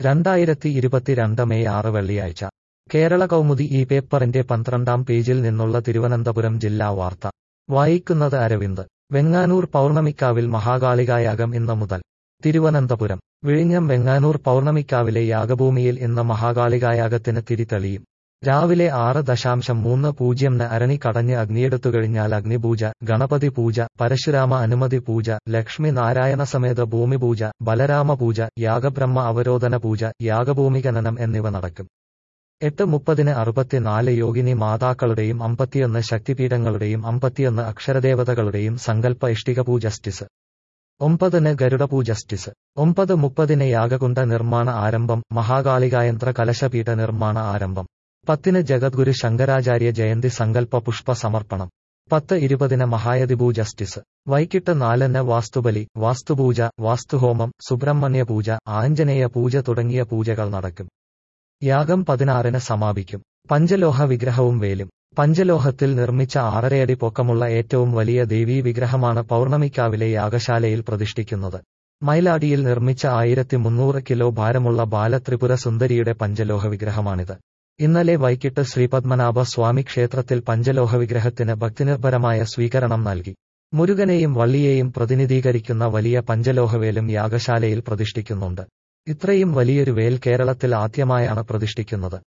രണ്ടായിരത്തി ഇരുപത്തിരണ്ട് മെയ് ആറ് വെള്ളിയാഴ്ച കേരള കൗമുദി ഈ പേപ്പറിന്റെ പന്ത്രണ്ടാം പേജിൽ നിന്നുള്ള തിരുവനന്തപുരം ജില്ലാ വാർത്ത വായിക്കുന്നത് അരവിന്ദ് വെങ്ങാനൂർ പൗർണമിക്കാവിൽ മഹാകാളികായാഗം ഇന്ന് മുതൽ തിരുവനന്തപുരം വിഴിഞ്ഞം വെങ്ങാനൂർ പൗർണമിക്കാവിലെ യാഗഭൂമിയിൽ ഇന്ന് മഹാകാളികായാഗത്തിന് തിരിതെളിയും രാവിലെ ആറ് ദശാംശം മൂന്ന് പൂജ്യംന് അരണി കടഞ്ഞ് അഗ്നിയെടുത്തുകഴിഞ്ഞാൽ അഗ്നിപൂജ ഗണപതി പൂജ പരശുരാമ അനുമതി പൂജ ലക്ഷ്മി നാരായണ സമേത ഭൂമിപൂജ ബലരാമ പൂജ യാഗബ്രഹ്മ അവരോധന പൂജ യാഗഭൂമി ഖനനം എന്നിവ നടക്കും എട്ട് മുപ്പതിന് അറുപത്തിനാല് യോഗിനി മാതാക്കളുടെയും അമ്പത്തിയൊന്ന് ശക്തിപീഠങ്ങളുടെയും അമ്പത്തിയൊന്ന് അക്ഷരദേവതകളുടെയും സങ്കല്പ ഇഷ്ടികപൂ ജസ്റ്റിസ് ഒമ്പതിന് ഗരുഡപൂ ജസ്റ്റിസ് ഒമ്പത് മുപ്പതിന് യാഗകുണ്ട നിർമ്മാണ ആരംഭം മഹാകാളികായന്ത്ര കലശപീഠ നിർമ്മാണ ആരംഭം പത്തിന് ജഗദ്ഗുരു ശങ്കരാചാര്യ ജയന്തി സങ്കല്പ പുഷ്പ സമർപ്പണം പത്ത് ഇരുപതിന് മഹായതിപൂ ജസ്റ്റിസ് വൈകിട്ട് നാലിന് വാസ്തുബലി വാസ്തുപൂജ വാസ്തുഹോമം സുബ്രഹ്മണ്യ പൂജ ആഞ്ജനേയ പൂജ തുടങ്ങിയ പൂജകൾ നടക്കും യാഗം പതിനാറിന് സമാപിക്കും പഞ്ചലോഹ വിഗ്രഹവും വേലും പഞ്ചലോഹത്തിൽ നിർമ്മിച്ച ആറരയടി പൊക്കമുള്ള ഏറ്റവും വലിയ ദേവീ വിഗ്രഹമാണ് പൗർണമിക്കാവിലെ യാഗശാലയിൽ പ്രതിഷ്ഠിക്കുന്നത് മൈലാടിയിൽ നിർമ്മിച്ച ആയിരത്തി മുന്നൂറ് കിലോ ഭാരമുള്ള ബാലത്രിപുര സുന്ദരിയുടെ പഞ്ചലോഹ വിഗ്രഹമാണിത് ഇന്നലെ വൈകിട്ട് ശ്രീപത്മനാഭ സ്വാമി ക്ഷേത്രത്തിൽ പഞ്ചലോഹ വിഗ്രഹത്തിന് ഭക്തിനിർഭരമായ സ്വീകരണം നൽകി മുരുകനെയും വള്ളിയെയും പ്രതിനിധീകരിക്കുന്ന വലിയ പഞ്ചലോഹവേലും യാഗശാലയിൽ പ്രതിഷ്ഠിക്കുന്നുണ്ട് ഇത്രയും വലിയൊരു വേൽ കേരളത്തിൽ ആദ്യമായാണ് പ്രതിഷ്ഠിക്കുന്നത്